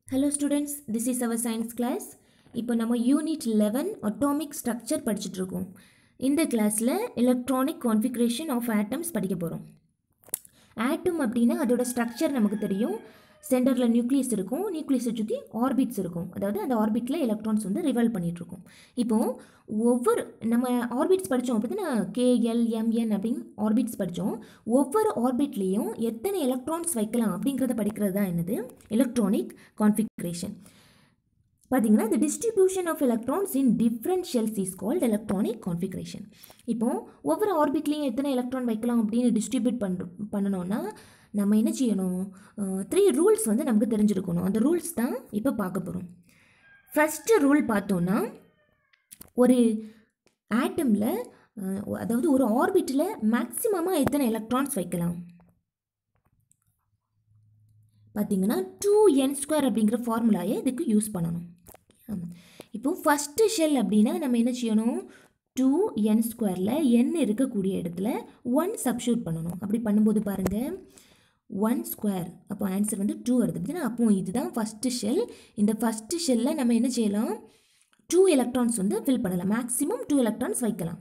hello students this is our science class இப்போ நம்ம unit eleven atomic structure படிச்சுட்டு இருக்கோம் இந்த கிளாஸில் எலக்ட்ரானிக் கான்ஃபிகரேஷன் ஆஃப் ஆட்டம்ஸ் படிக்க போகிறோம் ஆட்டம் அப்படின்னா அதோட ஸ்ட்ரக்சர் நமக்கு தெரியும் சென்டரில் நியூக்ளியஸ் இருக்கும் நியூக்ளியஸை சுற்றி ஆர்பிட்ஸ் இருக்கும் அதாவது அந்த ஆர்பிட்டில் எலக்ட்ரான்ஸ் வந்து ரிவால்வ் பண்ணிகிட்ருக்கும் இப்போது ஒவ்வொரு நம்ம ஆர்பிட்ஸ் படித்தோம் அப்படின்னா கேஎல் எம்என் அப்படின்னு ஆர்பிட்ஸ் படித்தோம் ஒவ்வொரு ஆர்பிட்லேயும் எத்தனை எலக்ட்ரான்ஸ் வைக்கலாம் அப்படிங்கிறத படிக்கிறது தான் என்னது எலக்ட்ரானிக் கான்ஃபிகரேஷன் பார்த்தீங்கன்னா the distribution of electrons in different shells is called electronic configuration இப்போ ஒவ்வொரு ஆர்பிட்லேயும் எத்தனை எலக்ட்ரான் வைக்கலாம் அப்படின்னு டிஸ்ட்ரிபியூட் பண்ண பண்ணணும்னா நம்ம என்ன செய்யணும் த்ரீ ரூல்ஸ் வந்து நமக்கு தெரிஞ்சிருக்கணும் அந்த ரூல்ஸ் தான் இப்போ பார்க்க போகிறோம் ஃபஸ்ட்டு ரூல் பார்த்தோன்னா ஒரு ஆட்டமில் அதாவது ஒரு ஆர்பிட்டில் மேக்ஸிமமாக எத்தனை எலக்ட்ரான்ஸ் வைக்கலாம் பார்த்தீங்கன்னா டூ என் ஸ்கொயர் அப்படிங்கிற ஃபார்முலாயை இதுக்கு யூஸ் பண்ணணும் ஆமாம் இப்போது ஃபஸ்ட்டு ஷெல் அப்படின்னா நம்ம என்ன செய்யணும் டூ என் ஸ்கொயரில் என் இருக்கக்கூடிய இடத்துல ஒன் சப்ஷூட் பண்ணணும் அப்படி பண்ணும்போது பாருங்கள் ஒன் ஸ்கொயர் அப்போ ஆன்சர் வந்து டூ வருது பார்த்தீங்கன்னா அப்போ இதுதான் ஃபஸ்ட்டு ஷெல் இந்த ஃபஸ்ட்டு ஷெல்லில் நம்ம என்ன செய்யலாம் டூ எலக்ட்ரான்ஸ் வந்து ஃபில் பண்ணலாம் மேக்ஸிமம் டூ எலக்ட்ரான்ஸ் வைக்கலாம்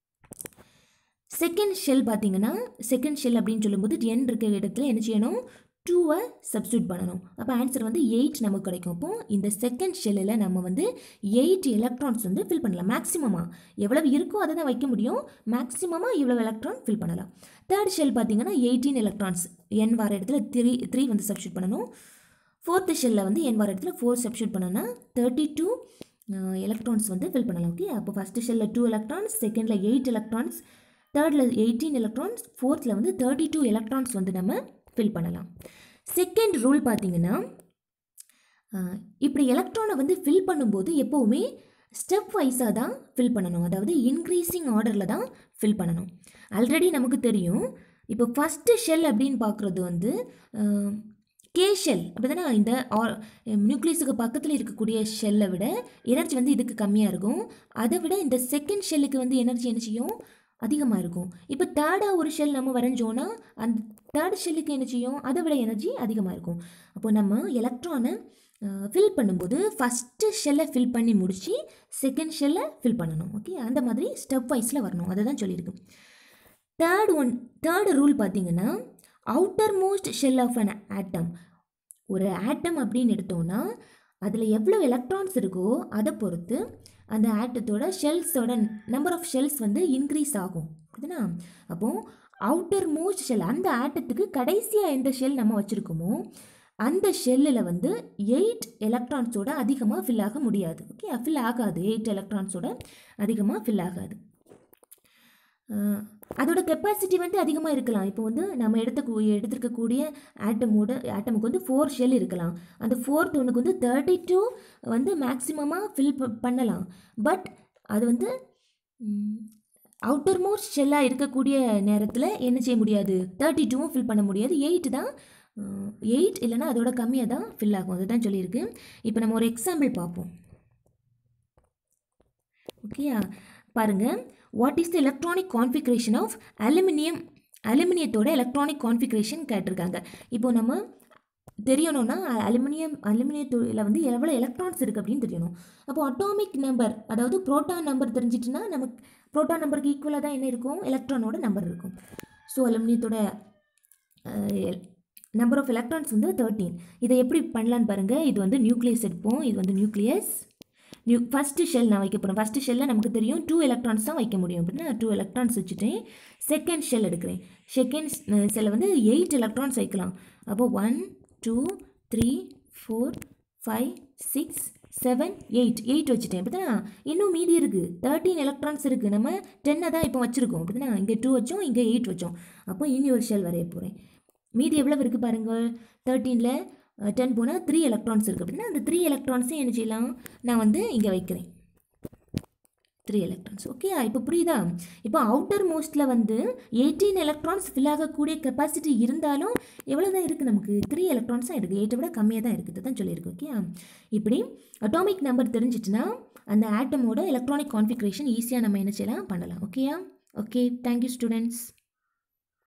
செகண்ட் ஷெல் பார்த்தீங்கன்னா செகண்ட் ஷெல் அப்படின்னு சொல்லும்போது என் இருக்க இடத்துல என்ன செய்யணும் டூவை சப்ஸ்டியூட் பண்ணணும் அப்போ ஆன்சர் வந்து எயிட் நமக்கு கிடைக்கும் அப்போ இந்த செகண்ட் ஷெல்லில் நம்ம வந்து எயிட் எலக்ட்ரான்ஸ் வந்து ஃபில் பண்ணலாம் மேக்ஸிமமாக எவ்வளவு இருக்கோ அதை தான் வைக்க முடியும் மேக்ஸிமமாக இவ்வளோ எலக்ட்ரான் ஃபில் பண்ணலாம் தேர்ட் ஷெல் பார்த்தீங்கன்னா எயிட்டீன் எலக்ட்ரான்ஸ் என் வர இடத்துல த்ரீ த்ரீ வந்து சப்ஸ்டியூட் பண்ணணும் ஃபோர்த்து ஷெல்லில் வந்து என் வர இடத்துல ஃபோர் சப்ஸ்டியூட் பண்ணோன்னா தேர்ட்டி டூ எலக்ட்ரான்ஸ் வந்து ஃபில் பண்ணலாம் ஓகே அப்போ ஃபஸ்ட்டு ஷெல்லில் டூ எலக்ட்ரான்ஸ் செகண்டில் எயிட் எலக்ட்ரான்ஸ் தேர்டில் எயிட்டீன் எலக்ட்ரான்ஸ் ஃபோர்த்தில் வந்து தேர்ட்டி டூ எலக்ட்ரான்ஸ் வந்து நம்ம ஃபில் பண்ணலாம் செகண்ட் ரூல் பார்த்தீங்கன்னா இப்படி எலக்ட்ரானை வந்து ஃபில் பண்ணும்போது எப்போவுமே ஸ்டெப் வைஸாக தான் ஃபில் பண்ணணும் அதாவது இன்க்ரீஸிங் ஆர்டரில் தான் ஃபில் பண்ணணும் ஆல்ரெடி நமக்கு தெரியும் இப்போ ஃபஸ்ட்டு ஷெல் அப்படின்னு பார்க்குறது வந்து கே ஷெல் அப்படி தானே இந்த நியூக்ளியஸுக்கு பக்கத்தில் இருக்கக்கூடிய ஷெல்லை விட எனர்ஜி வந்து இதுக்கு கம்மியாக இருக்கும் அதை விட இந்த செகண்ட் ஷெல்லுக்கு வந்து எனர்ஜி என்ன செய்யும் அதிகமாக இருக்கும் இப்போ தேர்டாக ஒரு ஷெல் நம்ம வரைஞ்சோன்னா அந்த தேர்ட் ஷெல்லுக்கு என்ன செய்யும் அதை விட எனர்ஜி அதிகமாக இருக்கும் அப்போ நம்ம எலக்ட்ரானை ஃபில் பண்ணும்போது ஃபஸ்ட்டு ஷெல்லை ஃபில் பண்ணி முடித்து செகண்ட் ஷெல்லை ஃபில் பண்ணணும் ஓகே அந்த மாதிரி ஸ்டெப் வைஸில் வரணும் அதை தான் சொல்லியிருக்கு தேர்ட் ஒன் தேர்டு ரூல் பார்த்தீங்கன்னா outer most shell of an atom ஒரு ஆட்டம் அப்படின்னு எடுத்தோன்னா அதில் எவ்வளோ எலக்ட்ரான்ஸ் இருக்கோ அதை பொறுத்து அந்த ஆட்டத்தோட ஷெல்ஸோட நம்பர் ஆஃப் ஷெல்ஸ் வந்து இன்க்ரீஸ் ஆகும் புரியுதுனா அப்போது அவுட்டர் மோஸ்ட் ஷெல் அந்த ஆட்டத்துக்கு கடைசியாக எந்த ஷெல் நம்ம வச்சுருக்கோமோ அந்த ஷெல்லில் வந்து எயிட் எலக்ட்ரான்ஸோட அதிகமாக ஃபில் ஆக முடியாது ஓகே ஃபில் ஆகாது எயிட் எலக்ட்ரான்ஸோட அதிகமாக ஃபில் ஆகாது அதோட கெப்பாசிட்டி வந்து அதிகமாக இருக்கலாம் இப்போ வந்து நம்ம எடுத்த எடுத்துருக்கக்கூடிய ஆட்டமோட ஆட்டமுக்கு வந்து ஃபோர் ஷெல் இருக்கலாம் அந்த ஃபோர்த் ஒன்றுக்கு வந்து தேர்ட்டி டூ வந்து மேக்ஸிமமாக ஃபில் பண்ணலாம் பட் அது வந்து அவுட்டர் மோஸ்ட் ஷெல்லாக இருக்கக்கூடிய நேரத்தில் என்ன செய்ய முடியாது தேர்ட்டி டூவும் ஃபில் பண்ண முடியாது எயிட் தான் எயிட் இல்லைனா அதோட கம்மியாக தான் ஃபில் ஆகும் அதுதான் சொல்லியிருக்கு இப்போ நம்ம ஒரு எக்ஸாம்பிள் பார்ப்போம் ஓகேயா பாருங்கள் what is the electronic configuration of aluminium அலுமினியத்தோட எலக்ட்ரானிக் கான்ஃபிகரேஷன் கேட்டிருக்காங்க இப்போ நம்ம தெரியணும்னா அலுமினியம் அலுமினியத்தில் வந்து எவ்வளோ எலக்ட்ரான்ஸ் இருக்குது அப்படின்னு தெரியணும் அப்போ அட்டாமிக் நம்பர் அதாவது ப்ரோட்டான் நம்பர் தெரிஞ்சிட்டுனா நமக்கு ப்ரோட்டான் நம்பருக்கு ஈக்குவலாக தான் என்ன இருக்கும் எலக்ட்ரானோட நம்பர் இருக்கும் ஸோ அலுமினியத்தோட நம்பர் ஆஃப் எலக்ட்ரான்ஸ் வந்து தேர்ட்டீன் இதை எப்படி பண்ணலான்னு பாருங்கள் இது வந்து நியூக்ளியஸ் எடுப்போம் இது வந்து நியூக்ளியஸ் நியூ ஃபஸ்ட்டு ஷெல் நான் வைக்க போகிறேன் ஃபஸ்ட்டு ஷெல்லில் நமக்கு தெரியும் டூ எலக்ட்ரான்ஸ் தான் வைக்க முடியும் அப்படின்னா டூ எலக்ட்ரான்ஸ் வச்சுட்டேன் செகண்ட் ஷெல் எடுக்கிறேன் செகண்ட் ஷெல்லை வந்து எயிட் எலக்ட்ரான்ஸ் வைக்கலாம் அப்போ one two three four five six seven eight eight வச்சுட்டேன் அப்படின்னா இன்னும் மீதி இருக்குது தேர்ட்டீன் எலக்ட்ரான்ஸ் இருக்குது நம்ம டென்னை தான் இப்போ வச்சுருக்கோம் அப்படின்னா இங்கே டூ வச்சோம் இங்கே எயிட் வச்சோம் அப்போ இனி ஒரு ஷெல் வரைய போகிறேன் மீதி எவ்வளோ இருக்குது பாருங்கள் தேர்ட்டீனில் டென் போனால் த்ரீ எலக்ட்ரான்ஸ் இருக்குது அப்படின்னா அந்த த்ரீ எலக்ட்ரான்ஸையும் என்ன செய்யலாம் நான் வந்து இங்கே வைக்கிறேன் த்ரீ எலக்ட்ரான்ஸ் ஓகே இப்போ புரியுதா இப்போ அவுட்டர் மோஸ்ட்டில் வந்து எயிட்டீன் எலக்ட்ரான்ஸ் ஃபில் ஆகக்கூடிய கெப்பாசிட்டி இருந்தாலும் எவ்வளோ தான் இருக்குது நமக்கு த்ரீ எலக்ட்ரான்ஸ் தான் இருக்குது எயிட்டை விட கம்மியாக தான் இருக்குது தான் சொல்லியிருக்கு ஓகே இப்படி அட்டாமிக் நம்பர் தெரிஞ்சிச்சுன்னா அந்த ஆட்டமோட எலக்ட்ரானிக் கான்ஃபிகரேஷன் ஈஸியாக நம்ம என்ன செய்யலாம் பண்ணலாம் ஓகேயா ஓகே தேங்க்யூ ஸ்டூடெண்ட்ஸ்